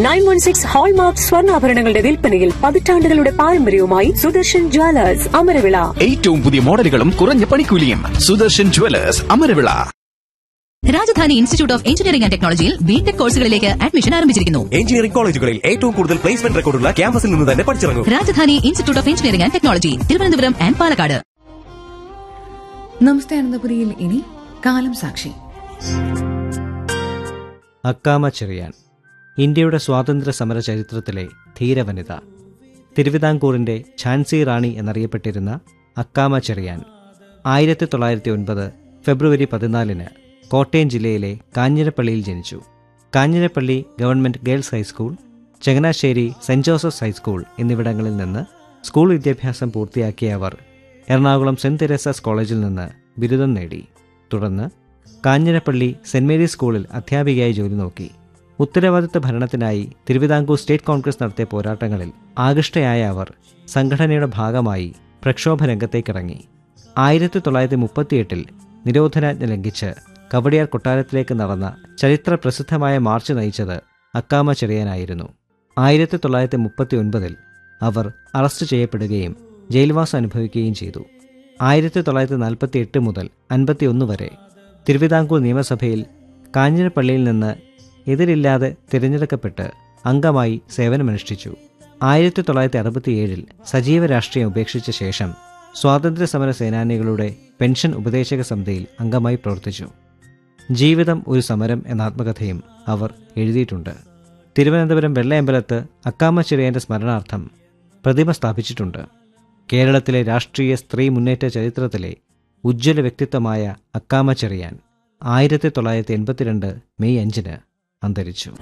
nine one six hallmark സ്വർണ്ണാഭരണങ്ങളുടെ വിൽപ്പനയിൽ പതിറ്റാണ്ടുകളുടെ പാരമ്പര്യവുമായി സുദർശൻ ജ്വല്ലേഴ്സ് അമരവിള ഏറ്റവും പുതിയ മോഡലുകളും കുറഞ്ഞ പണിക്കൂലിയും Sudarshan jewellers Amaravila Rajadhani institute of engineering and ടെക്നോളജിയിൽ ബിടെക് കോഴ്സുകളിലേക്ക് അഡ്മിഷൻ ആരംഭിച്ചിരിക്കുന്നു എഞ്ചിനീയറിംഗ് കോളേജുകളിൽ ഏറ്റവും കൂടുതൽ പ്ലേസ്മെന്റ് റെക്കോർഡുള്ള ക്യാമ്പസിൽ നിന്ന് തന്നെ പഠിച്ചിറങ്ങും Rajadhani institute of engineering and technology Thiruvananthapuram and Palakkad നമസ്തേ അനന്തപുരിയിൽ ഇനി കാലം സാക്ഷി അക്കാമ ചെറിയാൻ ഇന്ത്യയുടെ സ്വാതന്ത്ര്യ സമര ചരിത്രത്തിലെ ധീരവനിത തിരുവിതാംകൂറിന്റെ ഝാൻസി റാണി എന്നറിയപ്പെട്ടിരുന്ന അക്കാമ ചെറിയാൻ ആയിരത്തി തൊള്ളായിരത്തി ഒൻപത് ഫെബ്രുവരി പതിനാലിന് കോട്ടയം ജില്ലയിലെ കാഞ്ഞിരപ്പള്ളിയിൽ ജനിച്ചു Kanjirappally government girls high school Changanassery saint Joseph's high school എന്നിവിടങ്ങളിൽ നിന്ന് സ്കൂൾ വിദ്യാഭ്യാസം പൂർത്തിയാക്കിയ അവർ എറണാകുളം സെന്റ് തെരേസാസ് കോളേജിൽ നിന്ന് ബിരുദം നേടി തുടർന്ന് കാഞ്ഞിരപ്പള്ളി സെന്റ് മേരീസ് സ്കൂളിൽ അധ്യാപികയായി ജോലി നോക്കി ഉത്തരവാദിത്ത ഭരണത്തിനായി തിരുവിതാംകൂർ സ്റ്റേറ്റ് കോൺഗ്രസ് നടത്തിയ പോരാട്ടങ്ങളിൽ ആകൃഷ്ടയായ അവർ സംഘടനയുടെ ഭാഗമായി പ്രക്ഷോഭ രംഗത്തേക്കിറങ്ങി ആയിരത്തി തൊള്ളായിരത്തി മുപ്പത്തിയെട്ടിൽ നിരോധനാജ്ഞ ലംഘിച്ച് കവടിയാർ കൊട്ടാരത്തിലേക്ക് നടന്ന ചരിത്ര പ്രസിദ്ധമായ മാർച്ച് നയിച്ചത് അക്കാമ ചെറിയാനായിരുന്നു ആയിരത്തി തൊള്ളായിരത്തി മുപ്പത്തി ഒൻപതിൽ അവർ അറസ്റ്റ് ചെയ്യപ്പെടുകയും ജയിൽവാസം അനുഭവിക്കുകയും ചെയ്തു ആയിരത്തി തൊള്ളായിരത്തി നാൽപ്പത്തി എട്ട് മുതൽ അൻപത്തിയൊന്ന് വരെ തിരുവിതാംകൂർ നിയമസഭയിൽ കാഞ്ഞിരപ്പള്ളിയിൽ നിന്ന് എതിരില്ലാതെ തിരഞ്ഞെടുക്കപ്പെട്ട് അംഗമായി സേവനമനുഷ്ഠിച്ചു ആയിരത്തി തൊള്ളായിരത്തി അറുപത്തിയേഴിൽ സജീവ രാഷ്ട്രീയം ഉപേക്ഷിച്ച ശേഷം സ്വാതന്ത്ര്യ സമര സേനാനികളുടെ പെൻഷൻ ഉപദേശക സമിതിയിൽ അംഗമായി പ്രവർത്തിച്ചു ജീവിതം ഒരു സമരം എന്ന ആത്മകഥയും അവർ എഴുതിയിട്ടുണ്ട് തിരുവനന്തപുരം വെള്ളയമ്പലത്ത് അക്കാമ ചെറിയൻ്റെ സ്മരണാർത്ഥം പ്രതിമ സ്ഥാപിച്ചിട്ടുണ്ട് കേരളത്തിലെ രാഷ്ട്രീയ സ്ത്രീ മുന്നേറ്റ ചരിത്രത്തിലെ ഉജ്ജ്വല വ്യക്തിത്വമായ അക്കാമ ചെറിയാൻ ആയിരത്തി തൊള്ളായിരത്തി എൺപത്തിരണ്ട് മെയ് അഞ്ചിന് അന്തരിച്ചു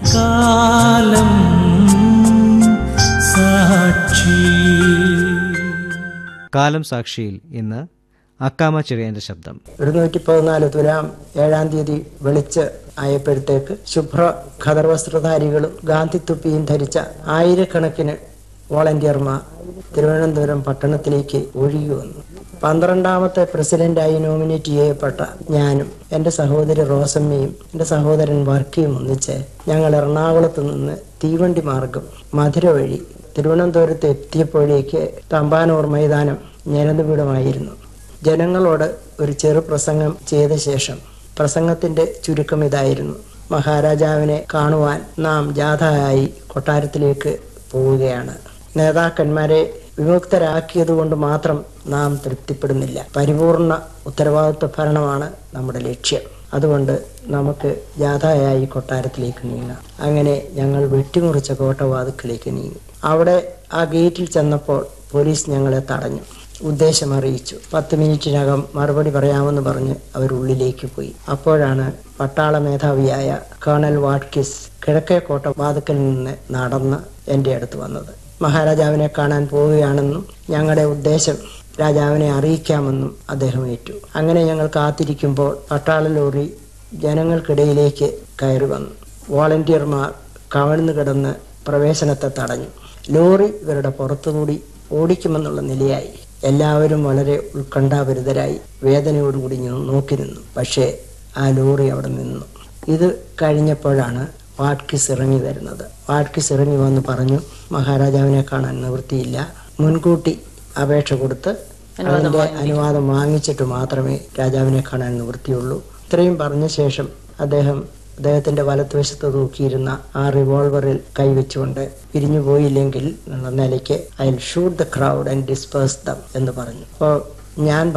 കാലം സാക്ഷിയിൽ ഇന്ന് അക്കാമ ചെറിയന്റെ ശബ്ദം ഇരുന്നൂറ്റി പതിനാല് തുലാം ഏഴാം തീയതി വെളിച്ച് ആയപ്പോഴത്തേക്ക് ശുഭ്ര ഖദർ വസ്ത്രധാരികളും ഗാന്ധി തുപ്പിയും ധരിച്ച ആയിരക്കണക്കിന് വോളണ്ടിയർമാർ തിരുവനന്തപുരം പട്ടണത്തിലേക്ക് ഒഴുകി വന്നു പന്ത്രണ്ടാമത്തെ പ്രസിഡന്റായി നോമിനേറ്റ് ചെയ്യപ്പെട്ട ഞാനും എൻ്റെ സഹോദരി റോസമ്മയും എൻ്റെ സഹോദരൻ വർക്കിയും ഒന്നിച്ച് ഞങ്ങൾ എറണാകുളത്ത് നിന്ന് തീവണ്ടി മാർഗം മധുര വഴി തിരുവനന്തപുരത്ത് എത്തിയപ്പോഴേക്ക് തമ്പാനൂർ മൈതാനം ഞരന്തുപീഠമായിരുന്നു ജനങ്ങളോട് ഒരു ചെറു പ്രസംഗം ചെയ്ത ശേഷം പ്രസംഗത്തിന്റെ ചുരുക്കം ഇതായിരുന്നു മഹാരാജാവിനെ കാണുവാൻ നാം ജാഥയായി കൊട്ടാരത്തിലേക്ക് പോവുകയാണ് നേതാക്കന്മാരെ വിമുക്തരാക്കിയതുകൊണ്ട് മാത്രം നാം തൃപ്തിപ്പെടുന്നില്ല പരിപൂർണ ഉത്തരവാദിത്വ ഭരണമാണ് നമ്മുടെ ലക്ഷ്യം അതുകൊണ്ട് നമുക്ക് ജാഥയായി കൊട്ടാരത്തിലേക്ക് നീങ്ങാം അങ്ങനെ ഞങ്ങൾ വെട്ടിമുറിച്ച കോട്ടവാതുക്കളിലേക്ക് നീങ്ങി അവിടെ ആ ഗേറ്റിൽ ചെന്നപ്പോൾ പോലീസ് ഞങ്ങളെ തടഞ്ഞു ഉദ്ദേശം അറിയിച്ചു പത്ത് മിനിറ്റിനകം മറുപടി പറയാമെന്ന് പറഞ്ഞ് അവർ ഉള്ളിലേക്ക് പോയി അപ്പോഴാണ് പട്ടാള മേധാവിയായ കേണൽ വാട്കിസ് കിഴക്കേ കോട്ട വാതുക്കൽ നിന്ന് നടന്ന് എൻ്റെ അടുത്ത് വന്നത് മഹാരാജാവിനെ കാണാൻ പോവുകയാണെന്നും ഞങ്ങളുടെ ഉദ്ദേശം രാജാവിനെ അറിയിക്കാമെന്നും അദ്ദേഹം ഏറ്റു അങ്ങനെ ഞങ്ങൾ കാത്തിരിക്കുമ്പോൾ പട്ടാള ലോറി ജനങ്ങൾക്കിടയിലേക്ക് കയറി വന്നു വോളണ്ടിയർമാർ കവഴ്ന്നു കിടന്ന് പ്രവേശനത്തെ തടഞ്ഞു ലോറി ഇവരുടെ പുറത്തുകൂടി ഓടിക്കുമെന്നുള്ള നിലയായി എല്ലാവരും വളരെ ഉത്കണ്ഠാഭരിതരായി വേദനയോടുകൂടി ഞാൻ നോക്കി നിന്നു പക്ഷേ ആ ലോറി അവിടെ നിന്നു ഇത് കഴിഞ്ഞപ്പോഴാണ് വാട്കിസ് ഇറങ്ങി വരുന്നത് വാട്കിസ് ഇറങ്ങി വന്ന് പറഞ്ഞു മഹാരാജാവിനെ കാണാൻ നിവൃത്തിയില്ല മുൻകൂട്ടി അപേക്ഷ കൊടുത്ത് അതിന്റെ അനുവാദം വാങ്ങിച്ചിട്ട് മാത്രമേ രാജാവിനെ കാണാൻ നിവൃത്തിയുള്ളൂ ഇത്രയും പറഞ്ഞ ശേഷം അദ്ദേഹം അദ്ദേഹത്തിന്റെ വലത്തുവശത്ത് തൂക്കിയിരുന്ന ആ റിവോൾവറിൽ കൈവച്ചുകൊണ്ട് പിരിഞ്ഞു പോയില്ലെങ്കിൽ എന്നുള്ള നിലയ്ക്ക് I shoot the crowd and disperse them എന്ന് പറഞ്ഞു അപ്പോൾ ഞാൻ